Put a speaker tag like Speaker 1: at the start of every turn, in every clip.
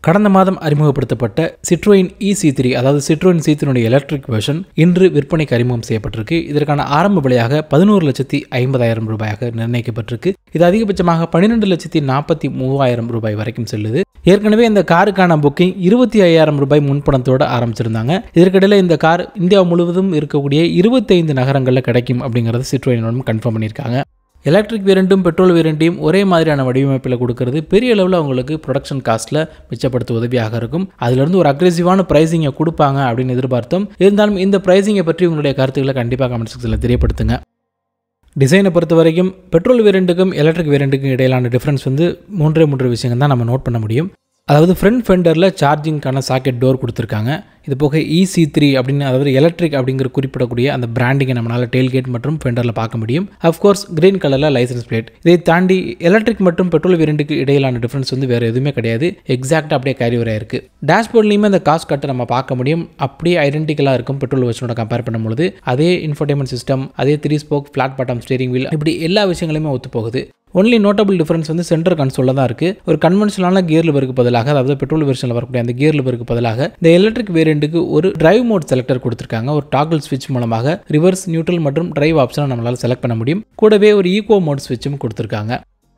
Speaker 1: கடந்த மாதம் அறிமுகப்படுத்தப்பட்ட சிட்ரோயின் இ சி த்ரீ அதாவது சிட்ரோயின் சி த்ரீனுடைய எலக்ட்ரிக் வெர்ஷன் இன்று விற்பனைக்கு அறிமுகம் செய்யப்பட்டிருக்கு இதற்கான ஆரம்ப விலையாக பதினோரு லட்சத்தி ஐம்பதாயிரம் ரூபாயாக நிர்ணயிக்கப்பட்டிருக்கு இது அதிகபட்சமாக பன்னிரெண்டு லட்சத்தி நாற்பத்தி மூவாயிரம் ரூபாய் வரைக்கும் செல்லுது ஏற்கனவே இந்த காருக்கான புக்கிங் இருபத்தி ஐயாயிரம் ரூபாய் முன்பணத்தோடு ஆரம்பிச்சிருந்தாங்க இதற்கிடையில் இந்த கார் இந்தியா முழுவதும் இருக்கக்கூடிய இருபத்தைந்து நகரங்களில் கிடைக்கும் அப்படிங்கிறது சிட்ரோயினுடன் கன்ஃபார்ம் பண்ணியிருக்காங்க எலக்ட்ரிக் வேரியண்ட்டும் பெட்ரோல் வேரியண்ட்டையும் ஒரே மாதிரியான வடிவமைப்பில் கொடுக்கறது பெரிய அளவில் அவங்களுக்கு ப்ரொடக்ஷன் காஸ்ட்டில் மிச்சப்படுத்த உதவியாக இருக்கும் அதிலிருந்து ஒரு அக்ரெசிவான ப்ரைஸிங்கை கொடுப்பாங்க அப்படின்னு எதிர்பார்த்தோம் இருந்தாலும் இந்த ப்ரைஸிங்கை பற்றி உங்களுடைய கருத்துக்களை கண்டிப்பாக கமெண்ட் செக்ஷனில் தெரியப்படுத்துங்க டிசைனை பொறுத்த வரைக்கும் பெட்ரோல் வேரியண்ட்டுக்கும் எலக்ட்ரிக் வேரியண்ட்டுக்கும் இடையிலான டிஃப்ரென்ஸ் வந்து மூன்றே மூன்று விஷயங்கள் தான் நம்ம நோட் பண்ண முடியும் அதாவது ஃப்ரண்ட் ஃபெண்டரில் சார்ஜிங்க்கான சாக்கெட் டோர் கொடுத்துருக்காங்க இது போக இசி த்ரீ அப்படின்னு அதாவது எலக்ட்ரிக் அப்படிங்கிற குறிப்பிடக்கூடிய அந்த பிராண்டிங்கை நம்மளால் டெயில்கேட் மற்றும் ஃபெண்டரில் பார்க்க முடியும் அஃப்கோர்ஸ் கிரீன் கலரில் லைசன்ஸ் பிளேட் இதை தாண்டி எலக்ட்ரிக் மற்றும் பெட்ரோல் வேரியண்ட்டுக்கு இடையிலான டிஃப்ரென்ஸ் வந்து வேறு எதுவுமே கிடையாது எக்ஸாக்டாக அப்படியே கேரி வரையா இருக்குது டேஷ்போர்ட்லேயுமே அந்த காஸ்ட் கட்டை நம்ம பார்க்க முடியும் அப்படியே ஐடென்டிக்கலாக இருக்கும் பெட்ரோல் வெர்ஷனோட கம்பேர் பண்ணும்போது அதே இன்ஃபர்டைன்மெண்ட் சிஸ்டம் அதே three spoke flat bottom steering wheel இப்படி எல்லா விஷயங்களுமே ஒத்து போகுது ஒன்லி நோட்டபிள் டிஃபரன்ஸ் வந்து சென்டர் கன்சோலில் தான் இருக்குது ஒரு கன்வென்ஷனலான கியர் லிவருக்கு பதிலாக அதாவது பெட்ரோல் வெர்ஷனில் வரக்கூடிய அந்த கியர் லிவருக்கு பதிலாக இந்த எலக்ட்ரிக் வேரியண்ட்டுக்கு ஒரு டிரைவ் மோட் செலக்டர் கொடுத்துருக்காங்க ஒரு டாக்கிள் ஸ்விட்ச் மூலமாக ரிவர்ஸ் நியூட்ரல் மற்றும் டிரைவ் ஆப்ஷனை நம்மளால் செலக்ட் பண்ண முடியும் கூடவே ஒரு ஈகோ மோட் ஸ்விட்சும் கொடுத்துருக்காங்க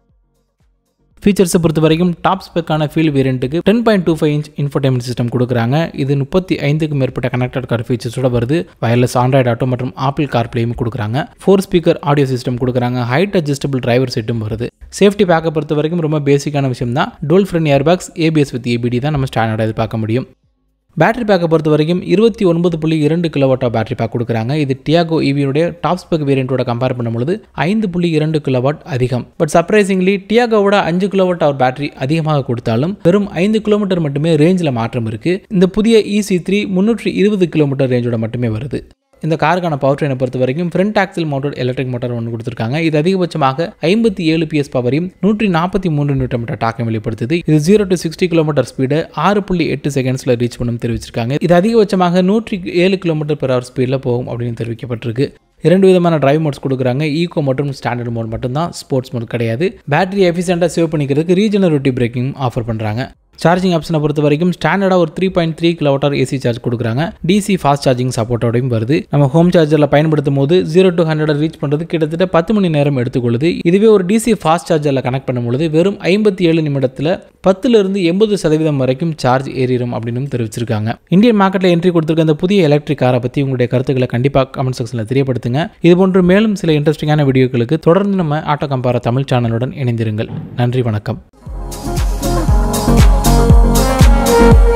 Speaker 1: ஃபீச்சர்ஸை பொறுத்த வரைக்கும் டாப் ஸ்பெக்கான ஃபீல் வேரியண்ட்டுக்கு ten point two five inch infotainment system கொடுக்குறாங்க இது முப்பத்தி ஐந்துக்கும் மேற்பட்ட கனெக்டட் கார் ஃபீச்சர்ஸோட வருது வயர்லெஸ் ஆண்ட்ராய்டு ஆட்டோ மற்றும் ஆப்பிள் கார் பிளேயும் கொடுக்குறாங்க ஃபோர் ஸ்பீக்கர் ஆடியோ சிஸ்டம் கொடுக்குறாங்க ஹைட் அட்ஜஸ்டபிள் டிரைவர் செட்டும் வருது சேஃப்டி பேக்கை பொறுத்த வரைக்கும் ரொம்ப பேசிக்கான விஷயம் தான் dual front airbags ABS with EBD தான் நம்ம ஸ்டாண்டர்டாக எதிர்பார்க்க முடியும் பேட்டரி பேக்கை பொறுத்த வரைக்கும் இருபத்தி ஒன்பது புள்ளி இரண்டு கிலோவாட்டா பேட்டரி பேக் கொடுக்குறாங்க இது டியாகோ ஈவியுடைய டாப் ஸ்பெக் வேரியண்ட்டோட கம்பேர் பண்ணும்போது ஐந்து புள்ளி இரண்டு கிலோவாட் அதிகம் பட் சர்ப்ரைசிங்லி டியாகோவோட அஞ்சு கிலோவாட் அவர் பேட்டரி அதிகமாக கொடுத்தாலும் வெறும் ஐந்து கிலோமீட்டர் மட்டுமே ரேஞ்சில் மாற்றம் இருக்குது இந்த புதிய இசி த்ரீ முந்நூற்றி இருபது கிலோமீட்டர் ரேஞ்சோட மட்டுமே வருது இந்த காருக்கான பவர் ட்ரெயினை பொறுத்த வரைக்கும் front axle mounted electric motor ஒன்று கொடுத்துருக்காங்க இது அதிகபட்சமாக ஐம்பத்தி ஏழு பிஎஸ் பவரையும் நூற்றி நாற்பத்தி மூன்று நியூட்டன் மீட்டர் டாக்கம் வெளிப்படுத்துது இது zero to sixty kilometer speed ஆறு புள்ளி எட்டு செகண்ட்ஸில் ரீச் பண்ணும் தெரிவிச்சிருக்காங்க இது அதிகபட்சமாக நூற்றி ஏழு கிலோமீட்டர் பெர் ஹவர் ஸ்பீடில் போகும் அப்படின்னு தெரிவிக்கப்பட்டிருக்கு இரண்டு விதமான டிரைவ் மோட்ஸ் கொடுக்குறாங்க ஈகோ மற்றும் ஸ்டாண்டர்ட் மோட் மட்டும்தான் ஸ்போர்ட்ஸ் மோட் கிடையாது பேட்டரி எஃபிஷியண்டாக சேவ் பண்ணிக்கிறதுக்கு ரீஜனரேட்டிவ் பிரேக்கிங் ஆஃபர் பண்ணுறாங்க சார்ஜிங் ஆப்ஷனை பொறுத்த வரைக்கும் ஸ்டாண்டர்டாக ஒரு த்ரீ பாயிண்ட் த்ரீ கிலோவாட்டர் ஏசி சார்ஜ் கொடுக்குறாங்க டிசி ஃபாஸ்ட் சார்ஜிங் சப்போர்ட்டோடையும் வருது நம்ம ஹோம் சார்ஜரில் பயன்படுத்தும் போது ஜீரோ டு ஹண்ட்ரட் ரீச் பண்ணுறது கிட்டத்தட்ட பத்து மணி நேரம் எடுத்துக்கொள்ளுது இதுவே ஒரு டிசி ஃபாஸ்ட் சார்ஜரில் கனெக்ட் பண்ணும்பொழுது வெறும் ஐம்பத்தி ஏழு நிமிடத்தில் பத்துலேருந்து எண்பது சதவீதம் வரைக்கும் சார்ஜ் ஏறிடும் அப்படின்னு தெரிவிச்சிருக்காங்க இந்தியன் மார்க்கெட்டில் என்ட்ரி கொடுத்துருக்க அந்த புதிய எலக்ட்ரிக் காரை பற்றி உங்களுடைய கருத்துக்களை கண்டிப்பாக கமெண்ட் செக்ஷனில் தெரியப்படுத்துங்க இது போன்று மேலும் சில இன்ட்ரெஸ்டிங்கான வீடியோக்களுக்கு தொடர்ந்து நம்ம ஆட்டோ கம்பார தமிழ் சேனலுடன் இணைந்திருங்கள் நன்றி வணக்கம்
Speaker 2: Thank you.